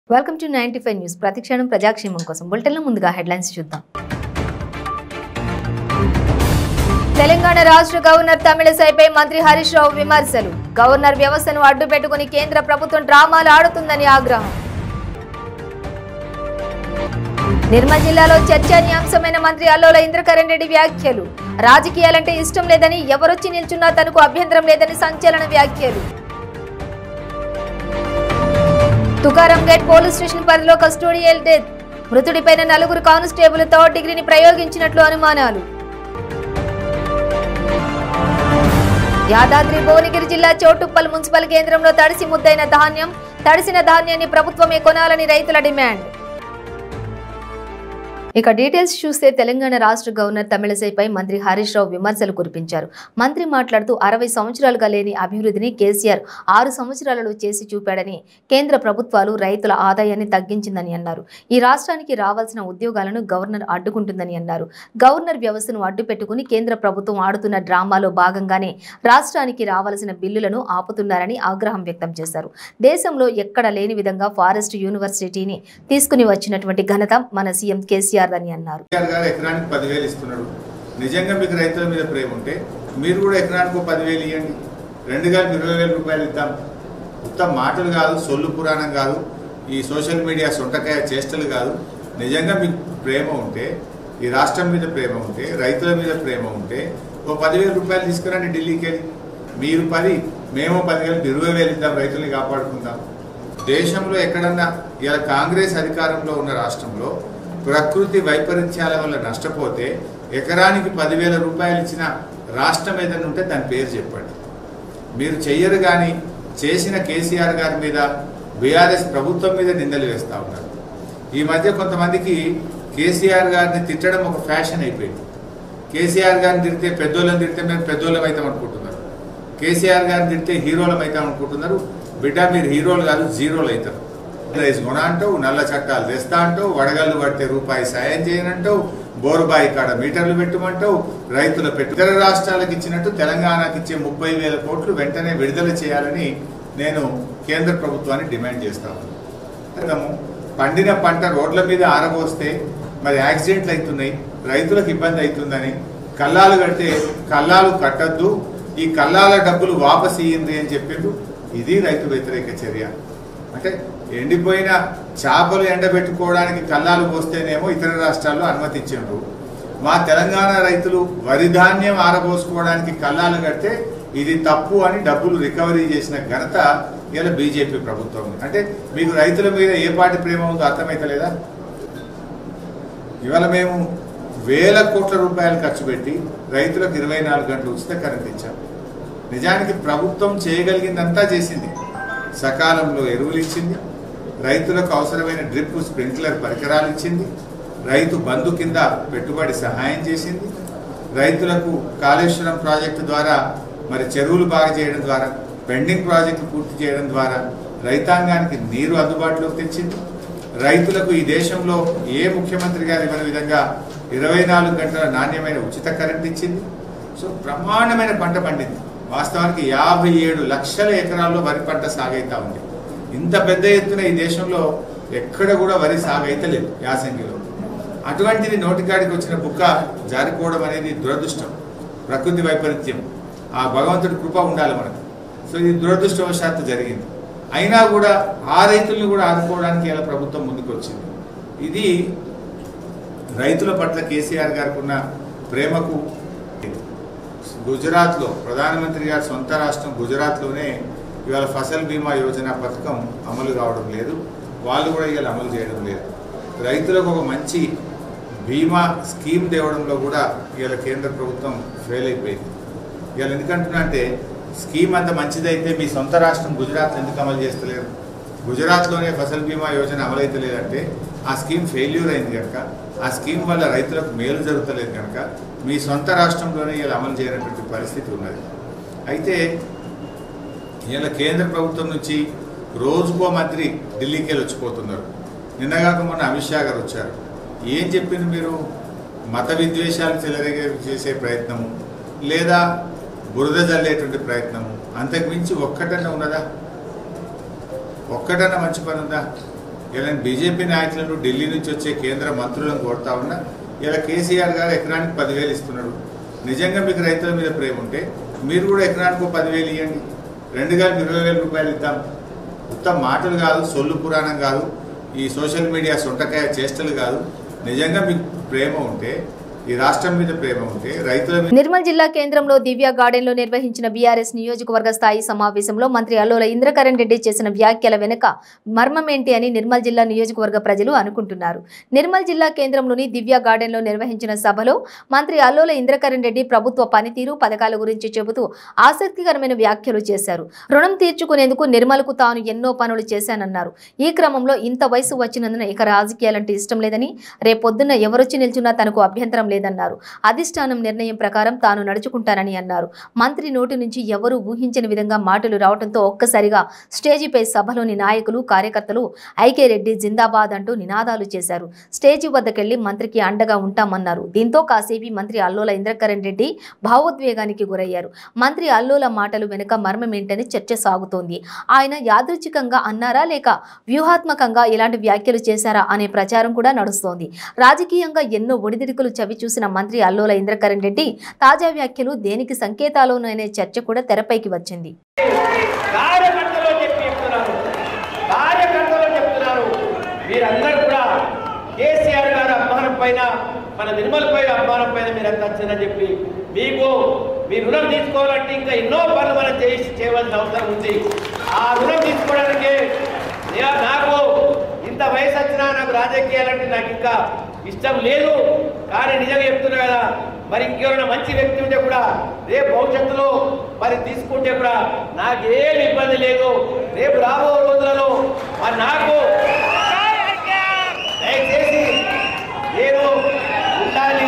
Welcome to ninety five news ప్రతిక్షణం ప్రజాక్షేమం కోసం బులెటిన్లో ముందుగా హెడ్లైన్స్ చూద్దాం తెలంగాణ రాష్ట్ర గవర్నర్ తమిళసైపై మంత్రి హరీష్ రావు విమర్శలు గవర్నర్ వ్యవస్థను అడ్డు పెట్టుకుని కేంద్ర ప్రభుత్వం డ్రామాలు ఆడుతుందని ఆగ్రహం నిర్మల్ జిల్లాలో చర్చనీయాంశమైన మంత్రి అల్లోల ఇంద్రకరణ్ రెడ్డి వ్యాఖ్యలు రాజకీయాలంటే ఇష్టం లేదని ఎవరొచ్చి నిల్చున్నా తనకు అభ్యంతరం లేదని సంచలన వ్యాఖ్యలు తుకారం గేట్ పోలీస్ స్టేషన్ పరిధిలో కస్టోడియల్ డెత్ మృతుడిపైన నలుగురు కానిస్టేబుల్ థర్డ్ డిగ్రీని ప్రయోగించినట్లు అనుమానాలు యాదాద్రి భువనగిరి జిల్లా చోటుప్పల్ మున్సిపల్ కేంద్రంలో తడిసి ముద్దైన ధాన్యం తడిసిన ధాన్యాన్ని ప్రభుత్వమే కొనాలని రైతుల డిమాండ్ ఇక డీటెయిల్స్ చూస్తే తెలంగాణ రాష్ట్ర గవర్నర్ తమిళసైపై మంత్రి హరీష్ రావు విమర్శలు కురిపించారు మంత్రి మాట్లాడుతూ అరవై సంవత్సరాలుగా లేని అభివృద్ధిని కేసీఆర్ ఆరు సంవత్సరాలలో చేసి చూపాడని కేంద్ర ప్రభుత్వాలు రైతుల ఆదాయాన్ని తగ్గించిందని అన్నారు ఈ రాష్ట్రానికి రావాల్సిన ఉద్యోగాలను గవర్నర్ అడ్డుకుంటుందని అన్నారు గవర్నర్ వ్యవస్థను అడ్డు పెట్టుకుని కేంద్ర ప్రభుత్వం ఆడుతున్న డ్రామాలో భాగంగానే రాష్ట్రానికి రావాల్సిన బిల్లులను ఆపుతున్నారని ఆగ్రహం వ్యక్తం చేశారు దేశంలో ఎక్కడ లేని విధంగా ఫారెస్ట్ యూనివర్సిటీని తీసుకుని వచ్చినటువంటి ఘనత మన సీఎం కేసీఆర్ అని అన్నారు కేసీఆర్ గారు ఎకరానికి పదివేలు ఇస్తున్నాడు నిజంగా మీకు రైతుల మీద ప్రేమ ఉంటే మీరు కూడా ఎకరానికి ఒక పదివేలు ఇవ్వండి రెండు కలిపి ఇరవై వేల రూపాయలు ఇద్దాం ఉత్తమ మాటలు కాదు సొల్లు పురాణం కాదు ఈ సోషల్ మీడియా సొంటకాయ చేష్టలు కాదు నిజంగా మీకు ప్రేమ ఉంటే ఈ రాష్ట్రం మీద ప్రేమ ఉంటే రైతుల మీద ప్రేమ ఉంటే ఓ పదివేల రూపాయలు తీసుకురండి ఢిల్లీకి వెళ్ళి మీరు పది మేము పదివేలు ఇరవై వేలు ఇద్దాం రైతుల్ని కాపాడుకుందాం దేశంలో ఎక్కడన్నా ఇలా కాంగ్రెస్ అధికారంలో ఉన్న రాష్ట్రంలో ప్రకృతి వైపరీత్యాల వల్ల నష్టపోతే ఎకరానికి పదివేల రూపాయలు ఇచ్చిన రాష్ట్రం ఏదైనా ఉంటే దాని పేరు చెప్పండి మీరు చెయ్యరు కానీ చేసిన కేసీఆర్ గారి మీద బీఆర్ఎస్ ప్రభుత్వం మీద నిందలు వేస్తూ ఉన్నారు ఈ మధ్య కొంతమందికి కేసీఆర్ గారిని తిట్టడం ఒక ఫ్యాషన్ అయిపోయింది కేసీఆర్ గారిని తిడితే పెద్దోళ్ళని తిడితే మేము పెద్దోళ్ళం అవుతాం అనుకుంటున్నారు కేసీఆర్ గారిని తిడితే హీరోలం అవుతాం అనుకుంటున్నారు బిడ్డ మీరు హీరోలు కాదు జీరోలు అవుతారు రైస్ కొన అంటావు నల్ల చట్టాలు తెస్తా అంటావు వడగళ్ళు పడితే రూపాయి సాయం చేయనంటావు బోరుబాయి కాడ మీటర్లు పెట్టమంటావు రైతుల పెట్టు ఇతర రాష్ట్రాలకు ఇచ్చినట్టు తెలంగాణకి ఇచ్చే ముప్పై వేల కోట్లు వెంటనే విడుదల చేయాలని నేను కేంద్ర ప్రభుత్వాన్ని డిమాండ్ చేస్తాను మనము పండిన పంట రోడ్ల మీద ఆరబోస్తే మరి యాక్సిడెంట్లు అవుతున్నాయి రైతులకు ఇబ్బంది అవుతుందని కల్లాలు కడితే కల్లాలు కట్టద్దు ఈ కల్లాల డబ్బులు వాపస్ ఇయ్యింది అని చెప్పిండ్రు ఇది రైతు వ్యతిరేక చర్య అంటే ఎండిపోయిన చేపలు ఎండబెట్టుకోవడానికి కల్లాలు పోస్తేనేమో ఇతర రాష్ట్రాల్లో అనుమతించారు మా తెలంగాణ రైతులు వరి ధాన్యం ఆరబోసుకోవడానికి కల్లాలు కడితే ఇది తప్పు అని డబ్బులు రికవరీ చేసిన ఘనత ఇలా బీజేపీ ప్రభుత్వం అంటే మీకు రైతుల మీద ఏ పాటి ప్రేమ ఉందో అర్థమైతలేదా ఇవాళ మేము వేల కోట్ల రూపాయలు ఖర్చు పెట్టి రైతులకు ఇరవై నాలుగు గంటలు ఉచిత కరెంట్ ఇచ్చాం నిజానికి ప్రభుత్వం చేయగలిగిందంతా చేసింది సకాలంలో ఎరువులు ఇచ్చింది రైతులకు అవసరమైన డ్రిప్ స్ప్రింక్లర్ పరికరాలు ఇచ్చింది రైతు బంధు కింద పెట్టుబడి సహాయం చేసింది రైతులకు కాళేశ్వరం ప్రాజెక్టు ద్వారా మరి చెరువులు బాగా చేయడం ద్వారా పెండింగ్ ప్రాజెక్టులు పూర్తి చేయడం ద్వారా రైతాంగానికి నీరు అందుబాటులోకి తెచ్చింది రైతులకు ఈ దేశంలో ఏ ముఖ్యమంత్రి గారు ఇవ్వని విధంగా ఇరవై నాలుగు గంటల నాణ్యమైన ఉచిత కరెంట్ ఇచ్చింది సో బ్రహ్మాండమైన పంట పండింది వాస్తవానికి యాభై ఏడు లక్షల ఎకరాల్లో వరి పంట సాగైతా ఉంది ఇంత పెద్ద ఎత్తున ఈ దేశంలో ఎక్కడ కూడా వరి సాగైతలేదు యాసంగిలో అటువంటిది నోటికాడికి వచ్చిన బుక్క జారిపోవడం అనేది దురదృష్టం ప్రకృతి వైపరీత్యం ఆ భగవంతుడి కృప ఉండాలి మనకు సో ఇది దురదృష్టవశాత్తు జరిగింది అయినా కూడా ఆ రైతుల్ని కూడా ఆదుకోవడానికి ఇలా ప్రభుత్వం ముందుకు వచ్చింది ఇది రైతుల పట్ల కేసీఆర్ గారికి ఉన్న ప్రేమకు గుజరాత్లో ప్రధానమంత్రి గారి సొంత రాష్ట్రం గుజరాత్లోనే ఇవాళ ఫసల్ బీమా యోజన పథకం అమలు కావడం లేదు వాళ్ళు కూడా ఇవాళ అమలు చేయడం లేదు రైతులకు ఒక మంచి బీమా స్కీమ్ తేవడంలో కూడా ఇవాళ కేంద్ర ప్రభుత్వం ఫెయిల్ అయిపోయింది ఇవాళ ఎందుకంటున్నా అంటే స్కీమ్ అంత మంచిదైతే మీ సొంత రాష్ట్రం గుజరాత్ ఎందుకు అమలు చేస్తలేరు గుజరాత్లోనే ఫసల్ బీమా యోజన అమలైతే లేదంటే ఆ స్కీమ్ ఫెయిల్యూర్ అయింది కనుక ఆ స్కీమ్ వల్ల రైతులకు మేలు జరుగుతలేదు కనుక మీ సొంత రాష్ట్రంలోనే ఇలా అమలు చేయనటువంటి పరిస్థితి ఉన్నది అయితే ఇలా కేంద్ర ప్రభుత్వం నుంచి రోజుకో మంత్రి ఢిల్లీకి వెళ్ళి వచ్చిపోతున్నారు నిన్నగాక మొన్న అమిత్ షా గారు వచ్చారు ఏం చెప్పింది మీరు మత విద్వేషాలు చెలరేగే చేసే ప్రయత్నము లేదా బురద జల్లేటువంటి ప్రయత్నము అంతకు మించి ఒక్కటన్నా ఉన్నదా ఒక్కటన్నా మంచి పని ఉందా ఇలా బీజేపీ నాయకులను ఢిల్లీ నుంచి వచ్చే కేంద్ర మంత్రులను కొడతా ఉన్నా ఇలా కేసీఆర్ గారు ఎకరానికి పదివేలు ఇస్తున్నాడు నిజంగా మీకు రైతుల మీద ప్రేమ ఉంటే మీరు కూడా ఎకరానికి ఒక పదివేలు ఇవ్వండి రెండు గాలి ఇరవై వేల రూపాయలు ఇద్దాం ఉత్తమ మాటలు కాదు సొల్లు పురాణం కాదు ఈ సోషల్ మీడియా సొంటకాయ చేష్టలు కాదు నిజంగా మీకు ప్రేమ ఉంటే ఈ రాష్ట్రం మీద ప్రేమ ఉంటే రైతుల మీద నిర్మల్ జిల్లా కేంద్రంలో దివ్య గార్డెన్ లో నిర్వహించిన బీఆర్ఎస్ నియోజకవర్గ స్థాయి సమావేశంలో మంత్రి అల్లోల ఇంద్రకరణ్ రెడ్డి చేసిన వ్యాఖ్యల వెనుక మర్మమేంటి అని నిర్మల్ జిల్లా నియోజకవర్గ ప్రజలు అనుకుంటున్నారు నిర్మల్ జిల్లా కేంద్రంలోని దివ్య గార్డెన్ లో నిర్వహించిన సభలో మంత్రి అల్లోల ఇంద్రకరణ్ రెడ్డి ప్రభుత్వ పనితీరు పథకాల గురించి చెబుతూ ఆసక్తికరమైన వ్యాఖ్యలు చేశారు రుణం తీర్చుకునేందుకు నిర్మల్కు తాను ఎన్నో పనులు చేశానన్నారు ఈ క్రమంలో ఇంత వయసు వచ్చినందున ఇక రాజకీయాలంటే ఇష్టం లేదని రేపొద్దున ఎవరొచ్చి నిల్చున్నా తనకు అభ్యంతరం లేదన్నారు అధిష్టానం నిర్ణయం ప్రకారం తాను నడుచుకుంటానని అన్నారు మంత్రి నోటి నుంచి ఎవరూ ఊహించని విధంగా మాటలు రావడంతో ఒక్కసారిగా స్టేజీపై సభలోని నాయకులు కార్యకర్తలు ఐకే రెడ్డి జిందాబాద్ అంటూ నినాదాలు చేశారు స్టేజీ వద్దకెళ్లి మంత్రికి అండగా ఉంటామన్నారు దీంతో కాసేపీ మంత్రి అల్లోల ఇంద్రకరణ్ రెడ్డి భావోద్వేగానికి గురయ్యారు మంత్రి అల్లోల మాటలు వెనుక మర్మమేంటని చర్చ సాగుతోంది ఆయన యాదృచ్ఛికంగా అన్నారా లేక వ్యూహాత్మకంగా ఇలాంటి వ్యాఖ్యలు చేశారా అనే ప్రచారం కూడా నడుస్తోంది రాజకీయంగా ఎన్నో ఒడిదిడుకులు చవి చూసిన మంత్రి అల్లోల ఇంద్రకరణ్ రెడ్డి తాజా వ్యాఖ్యలు దేనికి సంకేతాలోనూ అనే చర్చ కూడా తెరపైకి వచ్చింది కార్యకర్తలు చెప్పి చెప్తున్నారు కార్యకర్తలు చెప్తున్నారు మీరందరూ కూడా కేసీఆర్ గారి అభిమానం పైన మన నిర్మల్ పైన అభిమానం పైన మీరంతా వచ్చిందని చెప్పి మీకు మీ రుణం తీసుకోవాలంటే ఇంకా ఎన్నో పనులు మనం చేసి చేయవలసిన అవసరం ఉంది ఆ రుణం తీసుకోవడానికి నే- నాకు ఇంత వయసు వచ్చినా నాకు రాజకీయాలంటే నాకు ఇంకా ఇష్టం లేదు కానీ నిజంగా చెప్తున్నా కదా మరి ఇంకెవరైనా మంచి వ్యక్తి ఉంటే కూడా రేపు భవిష్యత్తులో మరి తీసుకుంటే కూడా నాకేం ఇబ్బంది లేదు రేపు రాబో రోజులలో మరి నాకు దయచేసి నేను ఉండాలి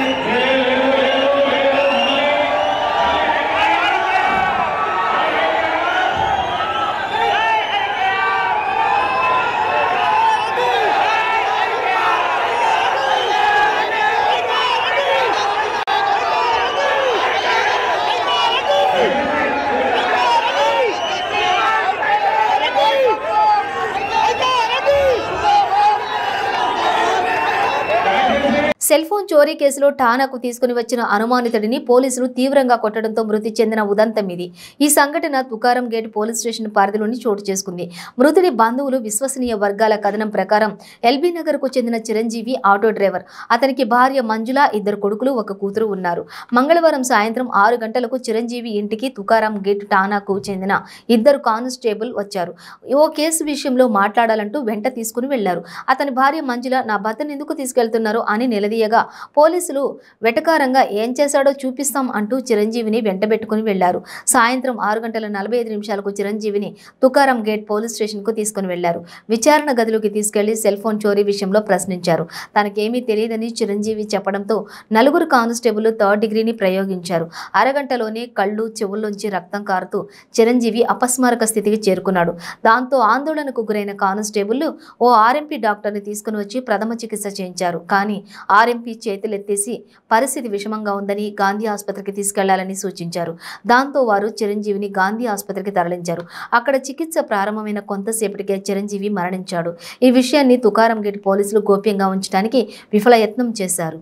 సెల్ ఫోన్ చోరీ కేసులో ఠానాకు తీసుకుని వచ్చిన అనుమానితుడిని పోలీసులు తీవ్రంగా కొట్టడంతో మృతి చెందిన ఉదంతం ఇది ఈ సంఘటన తుకారం గేట్ పోలీస్ స్టేషన్ పరిధిలోని చోటు చేసుకుంది మృతుడి బంధువులు విశ్వసనీయ వర్గాల కథనం ప్రకారం ఎల్బీ నగర్ కు చెందిన చిరంజీవి ఆటో డ్రైవర్ అతనికి భార్య మంజుల ఇద్దరు కొడుకులు ఒక కూతురు ఉన్నారు మంగళవారం సాయంత్రం ఆరు గంటలకు చిరంజీవి ఇంటికి తుకారం గేట్ ఠానాకు చెందిన ఇద్దరు కానిస్టేబుల్ వచ్చారు ఓ కేసు విషయంలో మాట్లాడాలంటూ వెంట తీసుకుని వెళ్లారు అతని భార్య మంజుల నా భర్తను ఎందుకు తీసుకెళ్తున్నారు అని నిలదీయగా పోలీసులు వెటకారంగా ఏం చేశాడో చూపిస్తాం అంటూ చిరంజీవిని వెంటబెట్టుకుని వెళ్లారు సాయంత్రం ఆరు గంటల నలభై ఐదు నిమిషాలకు చిరంజీవిని తుకారం గేట్ పోలీస్ స్టేషన్కు తీసుకుని వెళ్లారు విచారణ గదిలోకి తీసుకెళ్లి సెల్ ఫోన్ చోరీ విషయంలో ప్రశ్నించారు తనకేమీ తెలియదని చిరంజీవి చెప్పడంతో నలుగురు కానిస్టేబుల్ థర్డ్ డిగ్రీని ప్రయోగించారు అరగంటలోనే కళ్ళు చెవుల్లోంచి రక్తం కారుతూ చిరంజీవి అపస్మారక స్థితికి చేరుకున్నాడు దాంతో ఆందోళనకు గురైన కానిస్టేబుల్ ఓ ఆర్ఎంపీ డాక్టర్ని తీసుకుని వచ్చి ప్రథమ చికిత్స చేయించారు కానీ ఆర్ఎంపీ చేతులెత్తేసి పరిస్థితి విషమంగా ఉందని గాంధీ ఆసుపత్రికి తీసుకెళ్లాలని సూచించారు దాంతో వారు చిరంజీవిని గాంధీ ఆసుపత్రికి తరలించారు అక్కడ చికిత్స ప్రారంభమైన కొంతసేపటికే చిరంజీవి మరణించాడు ఈ విషయాన్ని తుకారం గేట్ పోలీసులు గోప్యంగా ఉంచడానికి విఫల యత్నం చేశారు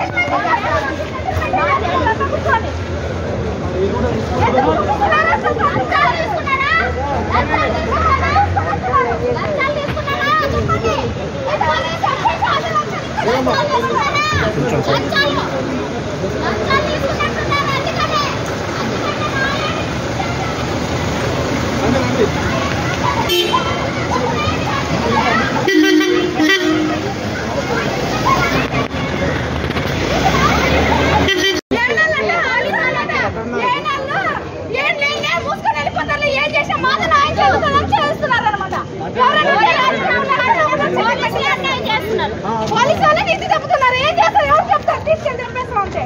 పోలీసు వాళ్ళని ఇంటి చెప్తున్నారు ఏం చేస్తారు ఎవరు చెప్తారు తీసుకెళ్ళి చంపేస్తాం అంటే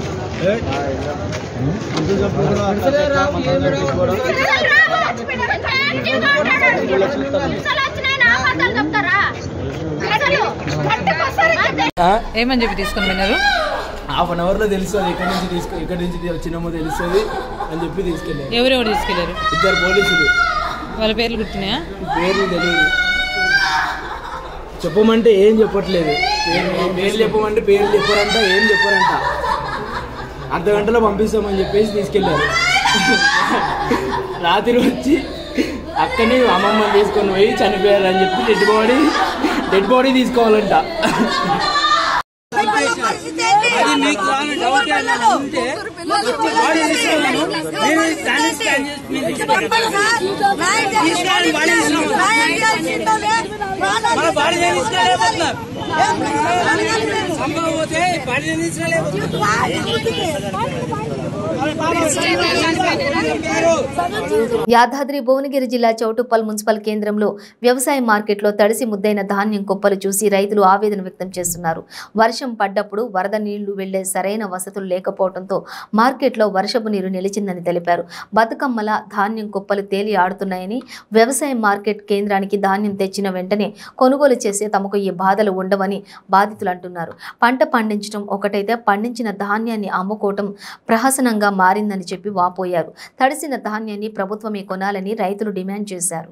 ఏమని చెప్పి తీసుకుని పోయినారు హాఫ్ అన్ అవర్లో తెలుస్తుంది ఎక్కడి నుంచి తీసుకు ఎక్కడి నుంచి వచ్చినామో తెలుస్తుంది అని చెప్పి తీసుకెళ్ళారు ఎవరెవరు తీసుకెళ్లారు ఇద్దరు పోలీసులు వాళ్ళ పేర్లు గుర్తున్నాయా పేర్లు తెలియదు చెప్పమంటే ఏం చెప్పట్లేదు పేరు పేర్లు చెప్పమంటే పేర్లు చెప్పారంట ఏం చెప్పారంట అర్ధ గంటలో పంపిస్తామని చెప్పేసి తీసుకెళ్ళారు రాత్రి వచ్చి అక్కని అమ్మమ్మ తీసుకొని పోయి చనిపోయారు అని చెప్పి డెడ్ బాడీ డెడ్ బాడీ తీసుకోవాలంట అది మీకు రాని డౌట్ ఏమైనా ఉంటే వచ్చి బాడీ తీసుకెళ్ళాను నేను దాన్ని స్కాన్ చేసి మీకు ఇస్తాను. తీసుకెళ్ళి బాడీ తీసుకెళ్ళాను. మన బాడీ నేను తీసుకెళ్ళలేకపోతున్నారు సంభవం పోతే బాడీ నేను తీసుకెళ్ళలేకపోతున్నారు యాదాద్రి భువనగిరి జిల్లా చౌటుప్పల్ మున్సిపల్ కేంద్రంలో వ్యవసాయ మార్కెట్లో తడిసి ముద్దైన ధాన్యం కుప్పలు చూసి రైతులు ఆవేదన వ్యక్తం చేస్తున్నారు వర్షం పడ్డప్పుడు వరద నీళ్లు వెళ్లే సరైన వసతులు లేకపోవడంతో మార్కెట్లో వర్షపు నీరు నిలిచిందని తెలిపారు బతుకమ్మల ధాన్యం కుప్పలు తేలి ఆడుతున్నాయని వ్యవసాయ మార్కెట్ కేంద్రానికి ధాన్యం తెచ్చిన వెంటనే కొనుగోలు చేసే తమకు ఈ బాధలు ఉండవని బాధితులు అంటున్నారు పంట పండించడం ఒకటైతే పండించిన ధాన్యాన్ని అమ్ముకోవటం ప్రహసనంగా మారిందని చెప్పి వాపోయారు తడిసిన ధాన్యాన్ని ప్రభుత్వమే కొనాలని రైతులు డిమాండ్ చేశారు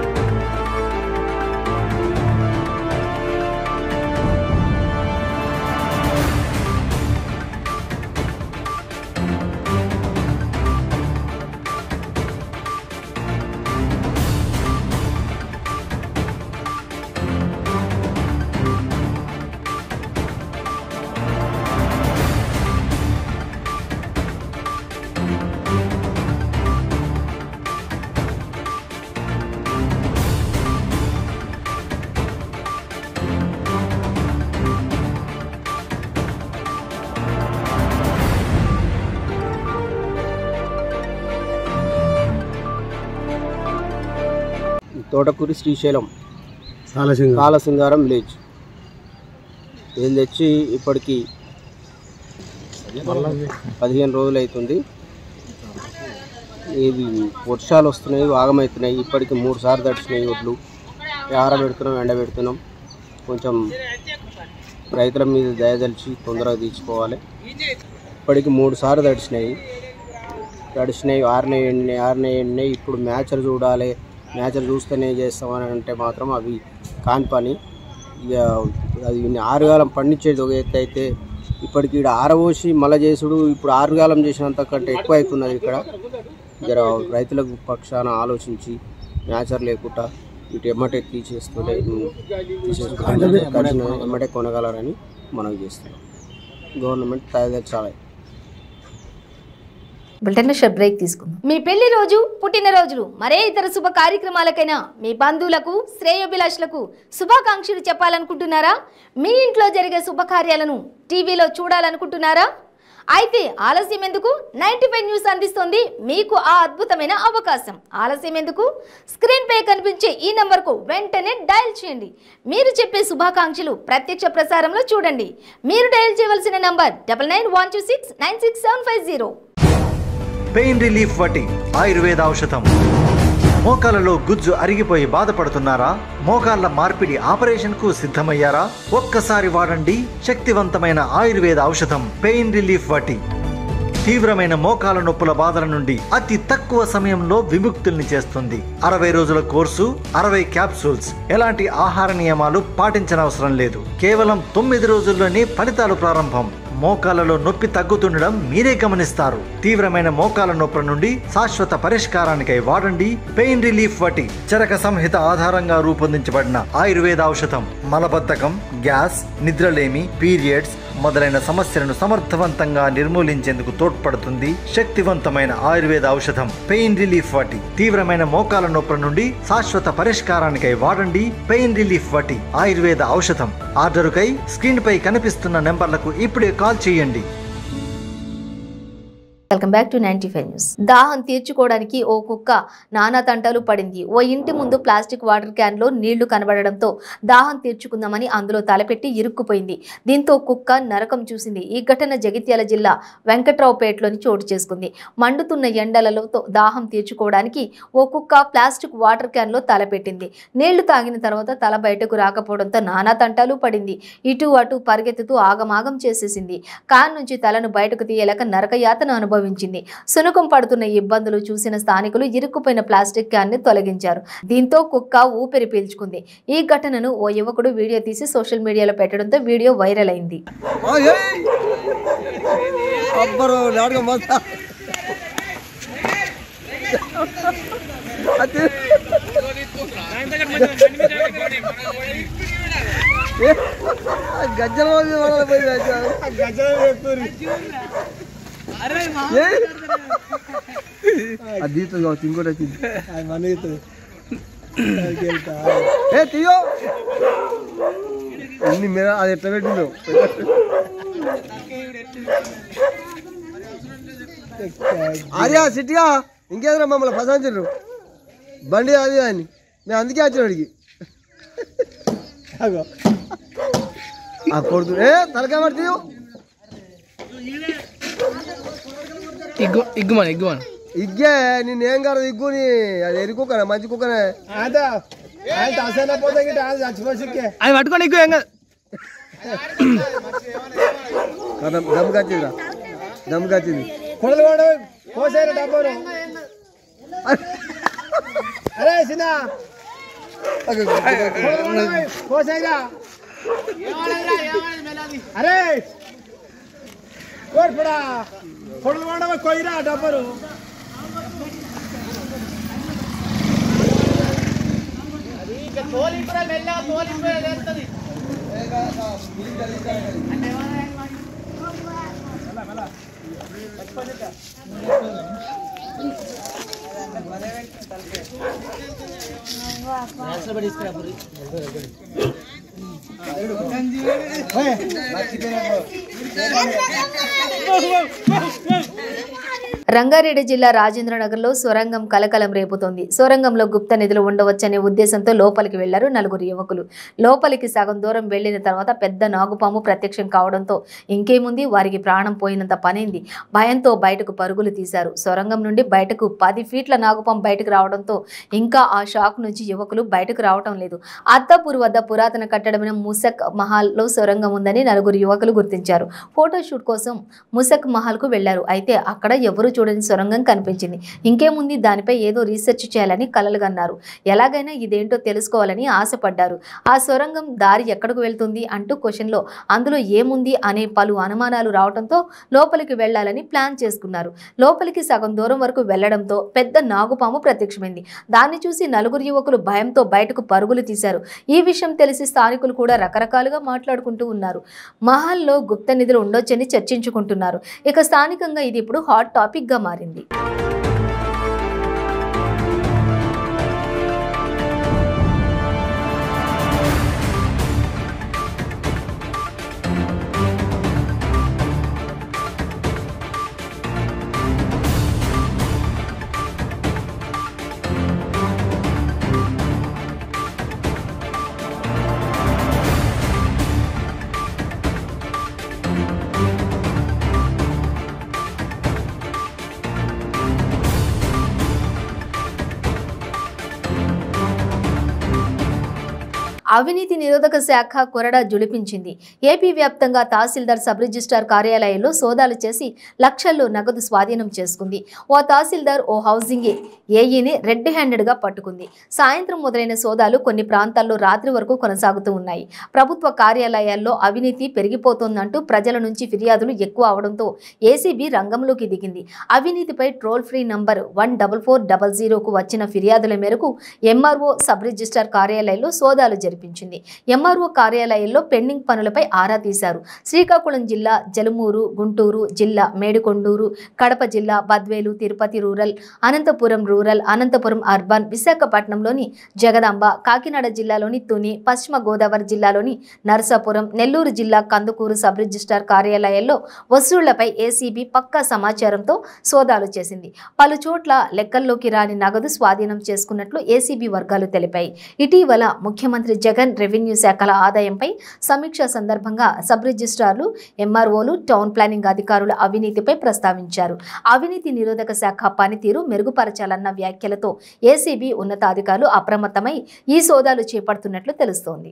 తోటకూరి శ్రీశైలం కాలసింగారం విలేజ్ వీళ్ళు తెచ్చి ఇప్పటికి పదిహేను రోజులు అవుతుంది ఇది వర్షాలు వస్తున్నాయి ఆగమవుతున్నాయి ఇప్పటికి మూడు సార్లు తడిచినాయి ఒడ్లు ఆరబెడుతున్నాం ఎండబెడుతున్నాం కొంచెం రైతుల మీద దయదలిచి తొందరగా తీసుకోవాలి ఇప్పటికి మూడు సార్లు తడిచినాయి తడిచినాయి ఆరినాయి ఎండినాయి ఆరినాయి ఎండినాయి ఇప్పుడు మ్యాచర్ చూడాలి మ్యాచర్ చూస్తేనే చేస్తామని అంటే మాత్రం అవి కాని పని ఇక అది ఆరుగాలం పండించేది ఒక ఎత్తు అయితే ఇప్పటికి ఇక్కడ ఆరబోసి మళ్ళా చేసుడు ఇప్పుడు ఆరుగాలం చేసినంత కంటే ఎక్కువ అవుతున్నది ఇక్కడ జర రైతులకు పక్షాన ఆలోచించి మ్యాచర్ లేకుండా ఇటు ఎమ్మటే తీసేస్తుంటే తీసేసుకుంటే తడిసిన ఎమ్మటే కొనగలరని మనం చేస్తున్నాం గవర్నమెంట్ తయారు బులెటిన్ షార్ట్ బ్రేక్ తీసుకుందాం మీ పెళ్లి రోజు పుట్టినరోజులు మరే ఇతర శుభ కార్యక్రమాలకైనా మీ బంధువులకు శ్రేయోభిలాషులకు శుభాకాంక్షలు చెప్పాలనుకుంటున్నారా మీ ఇంట్లో జరిగే శుభకార్యాలను టీవీలో చూడాలనుకుంటున్నారా అయితే ఆలస్యం ఎందుకు నైన్టీ ఫైవ్ న్యూస్ అందిస్తోంది మీకు ఆ అద్భుతమైన అవకాశం ఆలస్యం ఎందుకు స్క్రీన్ పై కనిపించే ఈ నంబర్కు వెంటనే డయల్ చేయండి మీరు చెప్పే శుభాకాంక్షలు ప్రత్యక్ష ప్రసారంలో చూడండి మీరు డయల్ చేయవలసిన number double nine one two six nine six seven five zero pain relief vati ayurveda ఔషధం మోకాలలో గుజ్జు అరిగిపోయి బాధపడుతున్నారా మోకాళ్ల మార్పిడి ఆపరేషన్ కు సిద్ధమయ్యారా ఒక్కసారి వాడండి శక్తివంతమైన ఆయుర్వేద ఔషధం పెయిన్ రిలీఫ్ వటి తీవ్రమైన మోకాల నొప్పుల బాధల నుండి అతి తక్కువ సమయంలో విముక్తుల్ని చేస్తుంది అరవై రోజుల కోర్సు అరవై క్యాప్సూల్స్ ఎలాంటి ఆహార నియమాలు పాటించనవసరం లేదు కేవలం తొమ్మిది రోజుల్లోనే ఫలితాలు ప్రారంభం మోకాలలో నొప్పి తగ్గుతుండడం మీరే గమనిస్తారు తీవ్రమైన మోకాల నొప్పుల నుండి శాశ్వత పరిష్కారానికై వాడండి పెయిన్ రిలీఫ్ వటి చరక సంహిత ఆధారంగా రూపొందించబడిన ఆయుర్వేద ఔషధం మలబద్ధకం గ్యాస్ నిద్రలేమి పీరియడ్స్ మొదలైన సమస్యలను సమర్థవంతంగా నిర్మూలించేందుకు తోడ్పడుతుంది శక్తివంతమైన ఆయుర్వేద ఔషధం పెయిన్ రిలీఫ్ వటి తీవ్రమైన మోకాల నొప్పుల నుండి శాశ్వత పరిష్కారానికై వాడండి పెయిన్ రిలీఫ్ వటి ఆయుర్వేద ఔషధం ఆర్డరుకై స్క్రీన్ పై కనిపిస్తున్న నెంబర్లకు ఇప్పుడే కాల్ చేయండి welcome back to ninety five news దాహం తీర్చుకోవడానికి ఓ కుక్క నానా తంటాలు పడింది ఓ ఇంటి ముందు ప్లాస్టిక్ వాటర్ క్యాన్ లో నీళ్లు కనబడడంతో దాహం తీర్చుకుందామని అందులో తలపెట్టి ఇరుక్కుపోయింది దీంతో కుక్క నరకం చూసింది ఈ ఘటన జగిత్యాల జిల్లా వెంకట్రావుపేటలోని చోటు చేసుకుంది మండుతున్న ఎండలలో తో- దాహం తీర్చుకోవడానికి ఓ కుక్క ప్లాస్టిక్ వాటర్ క్యాన్ లో తలపెట్టింది నీళ్లు తాగిన తర్వాత తల బయటకు రాకపోవడంతో నానా తంటాలు పడింది ఇటు అటు పరిగెత్తుతూ ఆగమాగం చేసేసింది కాన్ నుంచి తలను బయటకు తీయలేక నరకయాతన అనుభవించింది సంభవించింది సునకం పడుతున్న ఇబ్బందులు చూసిన స్థానికులు ఇరుక్కుపోయిన ప్లాస్టిక్ క్యాన్ ని తొలగించారు దీంతో కుక్క ఊపిరి పీల్చుకుంది ఈ ఘటనను ఓ యువకుడు వీడియో తీసి సోషల్ మీడియాలో పెట్టడంతో వీడియో వైరల్ అయింది అబ్బరు నాటకం మొత్తం అది గజ్జల పోయి అది తీస్తుంది కావచ్చు ఇంకోటి వచ్చింది ఏ తీయో ఎన్ని మీద అది ఎట్లా పెట్టిందో ఆర్యా సిట్టిగా ఇంకేదైనా మమ్మల్ని ప్రశాంతిరు బండి అది అని నేను అందుకే వచ్చిన వాడికి ఆ కొడుతు ఏ తలకాయ పడుతుంది ఇగ్గు ఇగ్గుమని ఇగ్గుమని ఇగ్గే నేను ఏం కాదు ఇగ్గుని అది ఎరి కుక్కనే మంచి కుక్కనే అది పట్టుకొని ఇగ్గు ఏం కాదు కదా దమ్ కచ్చిందిరా దమ్ కచ్చింది అరే చిన్న అరే కోర్పడా పొడుగు వాడవ కొయ్యరా డబ్బరు రంగారెడ్డి జిల్లా రాజేంద్రనగర్లో సొరంగం కలకలం రేపుతోంది సొరంగంలో గుప్త నిధులు ఉండవచ్చనే ఉద్దేశంతో లోపలికి వెళ్లారు నలుగురు యువకులు లోపలికి సగం దూరం వెళ్లిన తర్వాత పెద్ద నాగుపాము ప్రత్యక్షం కావడంతో ఇంకేముంది వారికి ప్రాణం పోయినంత పనైంది భయంతో బయటకు పరుగులు తీశారు సొరంగం నుండి బయటకు పది ఫీట్ల నాగుపాము బయటకు రావడంతో ఇంకా ఆ షాక్ నుంచి యువకులు బయటకు రావటం లేదు అత్తాపూర్ వద్ద పురాతన కట్టడమైన ముసక్ మహల్లో సొరంగం ఉందని నలుగురు యువకులు గుర్తించారు ఫోటోషూట్ కోసం ముసక్ మహల్కు వెళ్లారు అయితే అక్కడ ఎవరూ చూడని సొరంగం కనిపించింది ఇంకేముంది దానిపై ఏదో రీసెర్చ్ చేయాలని కలలుగన్నారు ఎలాగైనా ఇదేంటో తెలుసుకోవాలని ఆశపడ్డారు ఆ సొరంగం దారి ఎక్కడికి వెళ్తుంది అంటూ క్వశ్చన్లో అందులో ఏముంది అనే పలు అనుమానాలు రావడంతో లోపలికి వెళ్లాలని ప్లాన్ చేసుకున్నారు లోపలికి సగం దూరం వరకు వెళ్లడంతో పెద్ద నాగుపాము ప్రత్యక్షమైంది దాన్ని చూసి నలుగురు యువకులు భయంతో బయటకు పరుగులు తీశారు ఈ విషయం తెలిసి స్థానికులు కూడా రకరకాలుగా మాట్లాడుకుంటూ ఉన్నారు మహల్లో గుప్త నిధులు ఉండొచ్చని చర్చించుకుంటున్నారు ఇక స్థానికంగా ఇది ఇప్పుడు హాట్ టాపిక్ గా మారింది అవినీతి నిరోధక శాఖ కొరడా జులిపించింది ఏపీ వ్యాప్తంగా తహసీల్దార్ సబ్ రిజిస్ట్రార్ కార్యాలయంలో సోదాలు చేసి లక్షల్లో నగదు స్వాధీనం చేసుకుంది ఓ తహసీల్దార్ ఓ హౌసింగ్ ఏఈని రెడ్ హ్యాండెడ్గా పట్టుకుంది సాయంత్రం మొదలైన సోదాలు కొన్ని ప్రాంతాల్లో రాత్రి వరకు కొనసాగుతూ ఉన్నాయి ప్రభుత్వ కార్యాలయాల్లో అవినీతి పెరిగిపోతోందంటూ ప్రజల నుంచి ఫిర్యాదులు ఎక్కువ అవడంతో ఏసీబీ రంగంలోకి దిగింది అవినీతిపై toll free number one double four double జీరోకు వచ్చిన ఫిర్యాదుల మేరకు ఎంఆర్ఓ సబ్ రిజిస్ట్రార్ కార్యాలయంలో సోదాలు జరిపించింది ఎంఆర్ఓ కార్యాలయంలో పెండింగ్ పనులపై ఆరా తీశారు శ్రీకాకుళం జిల్లా జలుమూరు గుంటూరు జిల్లా మేడికొండూరు కడప జిల్లా Badvel Tirupati rural Anantapuram rural Anantapuram urban విశాఖపట్నంలోని జగదాంబ కాకినాడ జిల్లాలోని తుని పశ్చిమ గోదావరి జిల్లాలోని నరసాపురం నెల్లూరు జిల్లా కందుకూరు సబ్ రిజిస్ట్రార్ కార్యాలయాల్లో వసూళ్లపై ఏసీబీ పక్కా సమాచారంతో సోదాలు చేసింది పలు చోట్ల లెక్కల్లోకి రాని నగదు స్వాధీనం చేసుకున్నట్లు ఏసీబీ వర్గాలు తెలిపాయి ఇటీవల ముఖ్యమంత్రి జగన్ రెవెన్యూ శాఖల ఆదాయంపై సమీక్ష సందర్భంగా సబ్ రిజిస్ట్రార్లు ఎంఆర్ఓలు టౌన్ ప్లానింగ్ అధికారుల అవినీతిపై ప్రస్తావించారు అవినీతి నిరోధక శాఖ పనితీరు మెరుగుపరచాలన్న వ్యాఖ్యలతో ఏసీబీ ఉన్నతాధికారులు అప్రమత్తమై ఈ సోదాలు చేపడుతున్నట్లు తెలుస్తోంది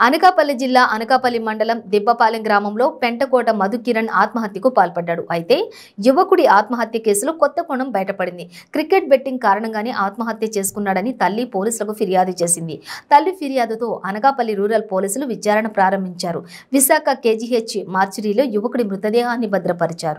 అనకాపల్లి జిల్లా అనకాపల్లి మండలం దిబ్బపాలెం గ్రామంలో పెంటకోట మధు కిరణ్ ఆత్మహత్యకు పాల్పడ్డాడు అయితే యువకుడి ఆత్మహత్య కేసులో కొత్త కోణం బయటపడింది క్రికెట్ బెట్టింగ్ కారణంగానే ఆత్మహత్య చేసుకున్నాడని తల్లి పోలీసులకు ఫిర్యాదు చేసింది తల్లి ఫిర్యాదుతో అనకాపల్లి రూరల్ పోలీసులు విచారణ ప్రారంభించారు విశాఖ కేజీహెచ్ మార్చురీలో యువకుడి మృతదేహాన్ని భద్రపరిచారు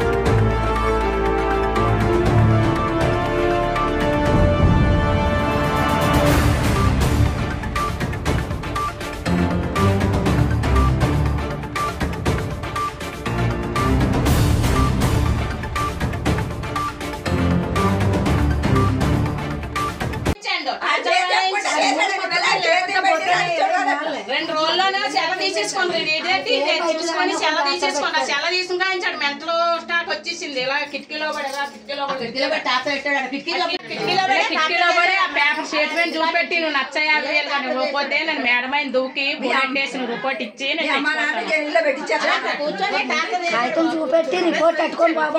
రెండు రోజుల్లోనే సెల తీసేసుకోండి ఇదేంటి ఇదే చూసుకొని సెల తీసేసుకోండి ఆ సెల తీసుకుని మెంటలో స్టార్ట్ వచ్చేసింది ఇలా కిటికీలో పడి ఇలా కిటికీలో పడి కిటికీలో పడి టాప్ పెట్టాడు కిటికీలో కిటికీలో పడి కిటికీలో పడి ఆ పేపర్ స్టేట్మెంట్ చూపెట్టి నువ్వు నచ్చ యాభై వేలు కానీ రూపోతే నేను మేడమైన దూకి బుల్లెట్ వేసి నువ్వు రూపాయి ఇచ్చి నేను తెచ్చిపోతాను. కాగితం చూపెట్టి రిపోర్ట్ పెట్టుకొని బాబు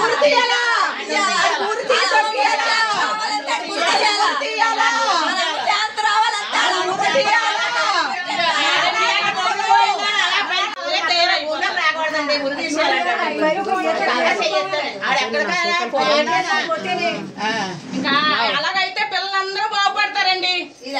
ఇంకా అలాగైతే పిల్లలందరూ బాగుపడతారండి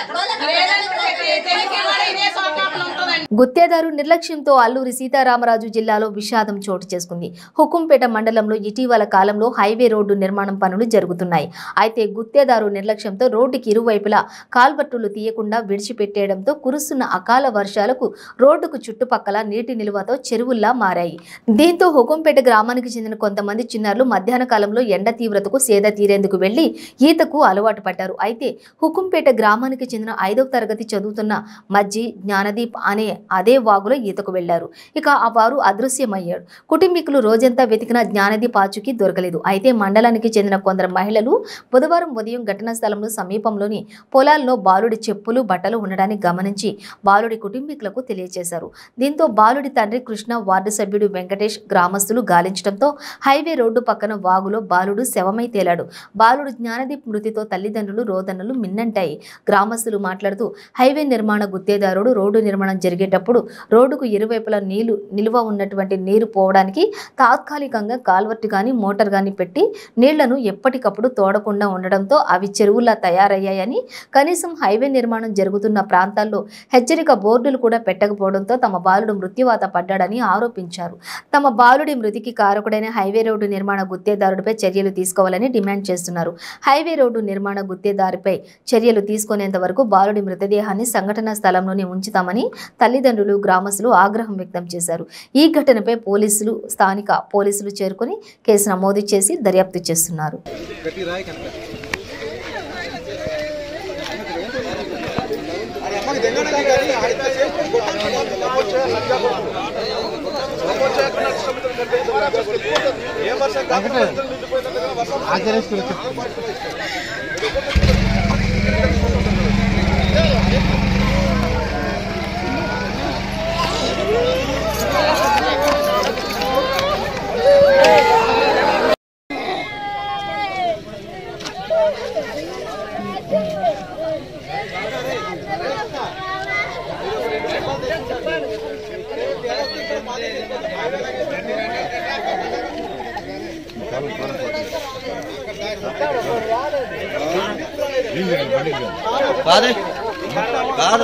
లేదంటే తెలియక కూడా ఇదే సోకాపన ఉంటుందండి గుత్తేదారు నిర్లక్ష్యంతో అల్లూరి సీతారామరాజు జిల్లాలో విషాదం చోటు చేసుకుంది హుకుంపేట మండలంలో ఇటీవల కాలంలో హైవే రోడ్డు నిర్మాణం పనులు జరుగుతున్నాయి అయితే గుత్తేదారు నిర్లక్ష్యంతో రోడ్డుకి ఇరువైపులా కాల్వట్టులు తీయకుండా విడిచిపెట్టేయడంతో కురుస్తున్న అకాల వర్షాలకు రోడ్డుకు చుట్టుపక్కల నీటి నిల్వతో చెరువుల్లా మారాయి దీంతో హుకుంపేట గ్రామానికి చెందిన కొంతమంది చిన్నారులు మధ్యాహ్న కాలంలో ఎండ తీవ్రతకు సేద తీరేందుకు వెళ్లి ఈతకు అలవాటు పడ్డారు అయితే హుకుంపేట గ్రామానికి చెందిన ఐదవ తరగతి చదువుతున్న మజ్జి జ్ఞానదీప్ అనే అదే వాగులో ఈతకు వెళ్లారు ఇక ఆ వారు అదృశ్యమయ్యాడు కుటుంబీకులు రోజంతా వెతికిన జ్ఞానదీప్ ఆచూకీ దొరకలేదు అయితే మండలానికి చెందిన కొందరు మహిళలు బుధవారం ఉదయం ఘటనా స్థలంలో సమీపంలోని పొలాల్లో బాలుడి చెప్పులు బట్టలు ఉండడాన్ని గమనించి బాలుడి కుటుంబీకులకు తెలియజేశారు దీంతో బాలుడి తండ్రి కృష్ణ వార్డు సభ్యుడు వెంకటేష్ గ్రామస్తులు గాలించడంతో హైవే రోడ్డు పక్కన వాగులో బాలుడు శవమై తేలాడు బాలుడు జ్ఞానదీప్ మృతితో తల్లిదండ్రులు రోదనలు మిన్నంటాయి గ్రామస్తులు మాట్లాడుతూ హైవే నిర్మాణ గుత్తేదారుడు రోడ్డు నిర్మాణం జరిగేటప్పుడు రోడ్డుకు ఇరువైపులా నీళ్లు నిల్వ ఉన్నటువంటి నీరు పోవడానికి తాత్కాలికంగా కాల్వర్ట్ కానీ మోటార్ కానీ పెట్టి నీళ్లను ఎప్పటికప్పుడు తోడకుండా ఉండడంతో అవి చెరువులా తయారయ్యాయని కనీసం హైవే నిర్మాణం జరుగుతున్న ప్రాంతాల్లో హెచ్చరిక బోర్డులు కూడా పెట్టకపోవడంతో తమ బాలుడు మృత్యువాత పడ్డాడని ఆరోపించారు తమ బాలుడి మృతికి కారకుడైన హైవే రోడ్డు నిర్మాణ గుత్తేదారుడిపై చర్యలు తీసుకోవాలని డిమాండ్ చేస్తున్నారు హైవే రోడ్డు నిర్మాణ గుత్తేదారుపై చర్యలు తీసుకునేంత వరకు బాలుడి మృతదేహాన్ని సంఘటనా స్థలంలోనే ఉంచుతామని తల్లిదండ్రులు గ్రామస్తులు ఆగ్రహం వ్యక్తం చేశారు ఈ ఘటనపై పోలీసులు స్థానిక పోలీసులు చేరుకొని కేసు నమోదు చేసి దర్యాప్తు చేస్తున్నారు కాదే కాదు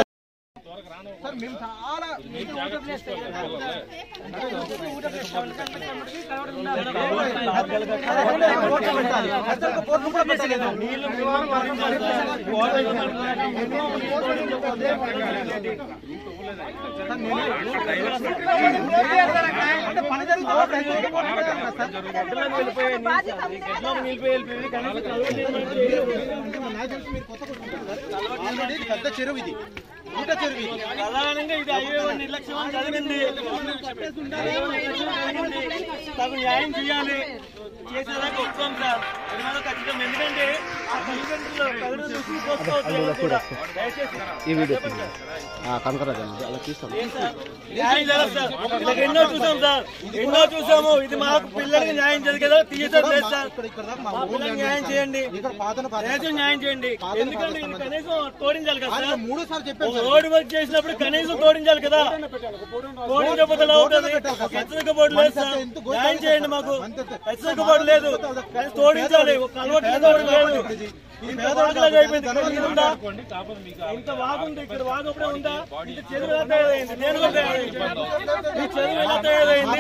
పెద్ద చెరువు ఇది ఊట చెరువు ఇది ప్రధానంగా ఇది హైవే నిర్లక్ష్యం జరిగింది తగు న్యాయం చేయాలి మమ్మల్ని చేసేదాకా ఒప్పుకోం సార్ అది మాత్రం ఖచ్చితం ఎందుకంటే ఆ తల్లిదండ్రులు కళ్ళు చూసి పోసుకోవచ్చు ఎవరు కూడా. దయచేసి ఈ వీడియో కనకరాజు అలా తీస్తాం న్యాయం జరగదు సార్ ఇలాగ ఎన్నో చూసాం సార్ ఎన్నో చూసాము ఇది మాకు పిల్లలకి న్యాయం జరిగేదో తీసేది లేదు సార్ మా పిల్లలకి న్యాయం చేయండి దయచేసి న్యాయం చేయండి ఎందుకంటే ఇది కనీసం తోడించాలి కదా సార్ మూడు సార్లు చెప్పాను ఒక రోడ్డు వర్క్ చేసినప్పుడు కనీసం తోడించాలి కదా తోడించకపోతే ఎలా అవుతుంది హెచ్చరిక బోర్డు లేదు సార్ న్యాయం చేయండి మాకు హెచ్చరిక బోర్డు లేదు కానీ తోడించాలి ఒక కలవట్టు లేదు ఇంత వాగులాగా అయిపోయింది ఇక్కడ నీళ్ళు ఉందా? ఇంత వాగుంది ఇక్కడ వాగు అప్పుడే ఉందా ఇంత చెరువు ఎలా తయారైంది నేను కూడా తయారైంది ఈ చెరువు ఎలా తయారైంది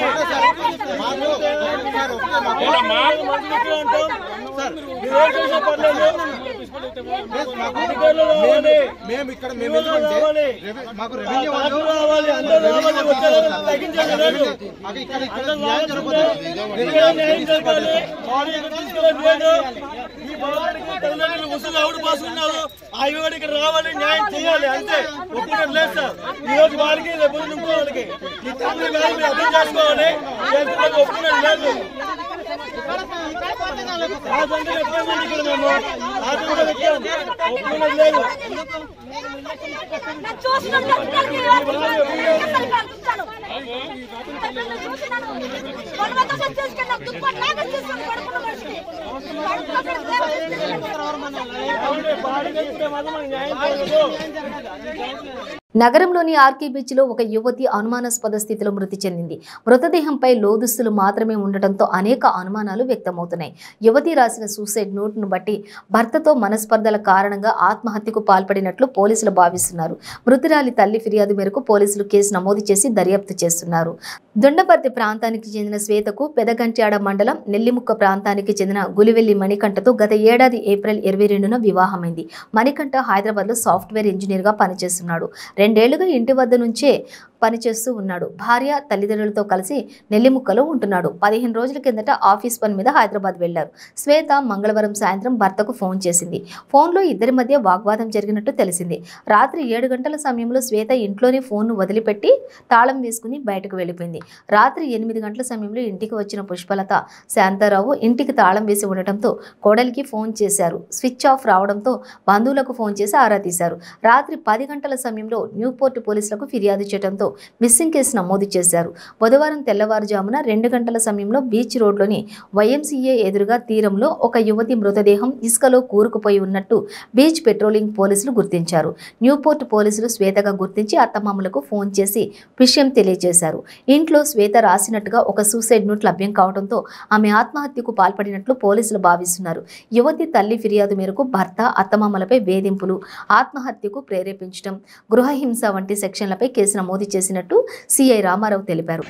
మంచి ఎట్లా ఉంటాం మీరు ఏం చేసినా పర్లేదు అధికారులు రావాలి మేము ఇక్కడ మేము మేము ఎందుకంటే రావాలి రెవె- మాకు రెవెన్యూ ఆ వాళ్ళు పార్టీ రావాలి అందరూ రావాలి వచ్చేవారు తగ్గించండి లేదు మాకు ఇక్కడ ఇక్కడ అందరూ న్యాయం రావాల్సిందే. జరగకపోతే ఇక్కడ న్యాయం జరగాలి వాళ్ళు ఇక్కడ తీసుకెళ్ళడం లేదు ఈ బాబాడికి తల్లిదండ్రులు ముసలి ఆవిడ పాసుకున్నారు ఆ యువడు ఇక్కడ రావాలి న్యాయం చేయాలి అంతే ఒప్పుకోవడం లేదు సార్ ఈ రోజు వాళ్ళకి రేపు రోజు ఇంకో వాళ్ళకి ఈ తల్లి గారు మీరు అర్థం చేసుకోవాలి చేస్తున్నది ఒప్పుకోవడం లేదు రాజంటే ఎప్పుడైనా ఇక్కడ మేము రాజంటే పెట్టాం ఒప్పుకున్నది లేదు నగరంలోని ఆర్కే బీచ్లో ఒక యువతి అనుమానాస్పద స్థితిలో మృతి చెందింది మృతదేహంపై లోదుస్తులు మాత్రమే ఉండటంతో అనేక అనుమానాలు వ్యక్తమవుతున్నాయి యువతి రాసిన సూసైడ్ నోట్ను బట్టి భర్తతో మనస్పర్ధల కారణంగా ఆత్మహత్యకు పాల్పడినట్లు పోలీసులు భావిస్తున్నారు మృతురాలి తల్లి ఫిర్యాదు మేరకు పోలీసులు కేసు నమోదు చేసి దర్యాప్తు చేస్తున్నారు దొండపర్తి ప్రాంతానికి చెందిన శ్వేతకు పెదగంట్యాడ మండలం నెల్లిముక్క ప్రాంతానికి చెందిన గులివెల్లి మణికంఠతో గత ఏడాది ఏప్రిల్ ఇరవై రెండున వివాహమైంది మణికంఠ హైదరాబాద్లో సాఫ్ట్వేర్ ఇంజనీర్గా పనిచేస్తున్నాడు రెండేళ్లుగా ఇంటి వద్ద నుంచే పనిచేస్తూ ఉన్నాడు భార్య తల్లిదండ్రులతో కలిసి నెల్లిముక్కలో ఉంటున్నాడు పదిహేను రోజుల కిందట ఆఫీస్ పని మీద హైదరాబాద్ వెళ్లారు శ్వేత మంగళవారం సాయంత్రం భర్తకు ఫోన్ చేసింది ఫోన్లో ఇద్దరి మధ్య వాగ్వాదం జరిగినట్టు తెలిసింది రాత్రి ఏడు గంటల సమయంలో శ్వేత ఇంట్లోనే ఫోన్ను వదిలిపెట్టి తాళం వేసుకుని బయటకు వెళ్ళిపోయింది రాత్రి ఎనిమిది గంటల సమయంలో ఇంటికి వచ్చిన పుష్పలత శాంతారావు ఇంటికి తాళం వేసి ఉండటంతో కోడలికి ఫోన్ చేశారు స్విచ్ ఆఫ్ రావడంతో బంధువులకు ఫోన్ చేసి ఆరా తీశారు రాత్రి పది గంటల సమయంలో న్యూపోర్ట్ పోలీసులకు ఫిర్యాదు చేయడంతో మిస్సింగ్ కేసు నమోదు చేశారు బుధవారం తెల్లవారుజామున రెండు గంటల సమయంలో బీచ్ రోడ్లోని వైఎంసీఏ ఎదురుగా తీరంలో ఒక యువతి మృతదేహం ఇసుకలో కూరుకుపోయి ఉన్నట్టు బీచ్ పెట్రోలింగ్ పోలీసులు గుర్తించారు న్యూపోర్ట్ పోలీసులు శ్వేతగా గుర్తించి అత్తమామలకు ఫోన్ చేసి విషయం తెలియజేశారు ఇంట్లో శ్వేత రాసినట్టుగా ఒక సూసైడ్ నోట్ లభ్యం కావడంతో ఆమె ఆత్మహత్యకు పాల్పడినట్లు పోలీసులు భావిస్తున్నారు యువతి తల్లి ఫిర్యాదు మేరకు భర్త అత్తమామలపై వేధింపులు ఆత్మహత్యకు ప్రేరేపించడం గృహహింస వంటి సెక్షన్లపై కేసు నమోదు చేసినట్టు సిఐ రామారావు తెలిపారు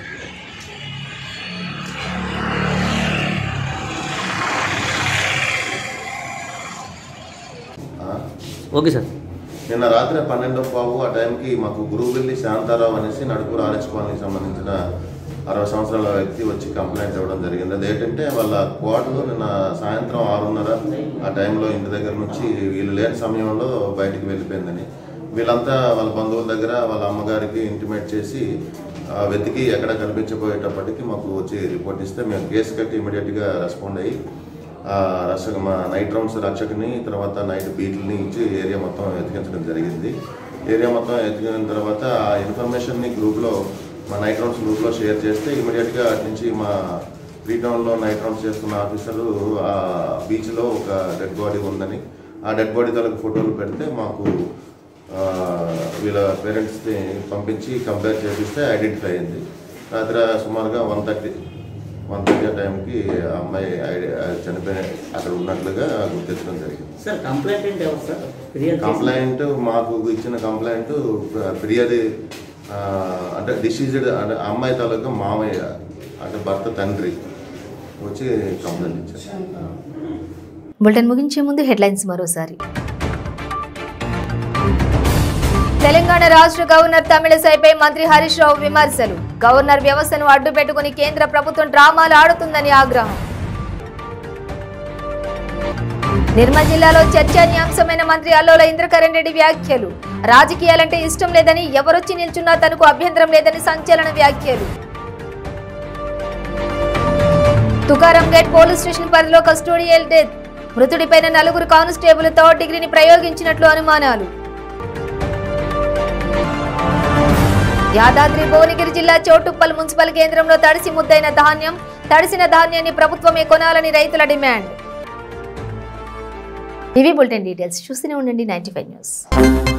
ఓకే సార్ నిన్న రాత్రి పన్నెండో పావు ఆ టైంకి మాకు గురువువెల్లి శాంతారావు అనేసి నడుపూరు ఆర్ఎస్ కాలనీకి సంబంధించిన అరవై సంవత్సరాల వ్యక్తి వచ్చి కంప్లైంట్ ఇవ్వడం జరిగింది అదేంటంటే వాళ్ళ కోడలు నిన్న సాయంత్రం ఆరున్నర ఆ టైంలో ఇంటి దగ్గర నుంచి వీళ్ళు లేని సమయంలో బయటికి వెళ్ళిపోయిందని వీళ్ళంతా వాళ్ళ బంధువుల దగ్గర వాళ్ళ అమ్మగారికి ఇంటిమేట్ చేసి ఆ, వెతికి ఎక్కడ కనిపించబోయేటప్పటికి మాకు వచ్చి రిపోర్ట్ ఇస్తే మేము కేసు కట్టి ఇమీడియట్గా రెస్పాండ్ అయ్యి ఆ, రక్షక మా నైట్ రౌండ్స్ రక్షకుని తర్వాత నైట్ బీట్లని ఇచ్చి ఏరియా మొత్తం ఎతికించడం జరిగింది ఏరియా మొత్తం ఎతికిన తర్వాత ఆ ఇన్ఫర్మేషన్ని గ్రూప్లో మా నైట్ రౌండ్స్ గ్రూప్లో షేర్ చేస్తే ఇమీడియట్గా అటు నుంచి మా ఫ్రీ టౌన్లో నైట్ రౌండ్స్ చేస్తున్న ఆఫీసర్లు ఆ బీచ్లో ఒక డెడ్ బాడీ ఉందని ఆ డెడ్ బాడీ తాలూకు ఫోటోలు పెడితే మాకు ఆ, వీళ్ళ పేరెంట్స్ని పంపించి కంపేర్ చేపిస్తే ఐడెంటిఫై అయింది రాత్రి సుమారుగా వన్ థర్టీ వన్ థర్టీ ఆ టైంకి ఆ అమ్మాయి ఐడి- చనిపోయిన అక్కడ ఉన్నట్లుగా గుర్తించడం జరిగింది సార్ కంప్లైంట్ ఏంటి ఎవరు సార్ ఫిర్యాదు చేసింది? కంప్లైంట్ మాకు ఇచ్చిన కంప్లైంట్ ఫిర్యాదు ఆ, అంటే డిసీజ్డ్ అంటే ఆ అమ్మాయి తాలూకా మామయ్య అంటే భర్త తండ్రి వచ్చి కంప్లైంట్ ఇచ్చారు బులెటిన్ ముగించే ముందు హెడ్లైన్స్ మరోసారి తెలంగాణ రాష్ట్ర గవర్నర్ తమిళసైపై మంత్రి హరీష్ రావు విమర్శలు గవర్నర్ వ్యవస్థను అడ్డు పెట్టుకుని కేంద్ర ప్రభుత్వం డ్రామాలు ఆడుతుందని ఆగ్రహం నిర్మల్ జిల్లాలో చర్చనీయాంశమైన మంత్రి అల్లోల ఇంద్రకరణ్ రెడ్డి వ్యాఖ్యలు రాజకీయాలంటే ఇష్టం లేదని ఎవరొచ్చి నిల్చున్నా తనకు అభ్యంతరం లేదని సంచలన వ్యాఖ్యలు తుకారం గేట్ పోలీస్ స్టేషన్ పరిధిలో కస్టోడియల్ డెత్ మృతుడిపైన నలుగురు కానిస్టేబుల్ థర్డ్ డిగ్రీని ప్రయోగించినట్లు అనుమానాలు యాదాద్రి భువనగిరి జిల్లా చోటుప్పల్ మున్సిపల్ కేంద్రంలో తడిసి ముద్దైన ధాన్యం తడిసిన ధాన్యాన్ని ప్రభుత్వమే కొనాలని రైతుల డిమాండ్ ఇవి బులెటిన్ డీటెయిల్స్ చూస్తూనే ఉండండి నైన్టీ న్యూస్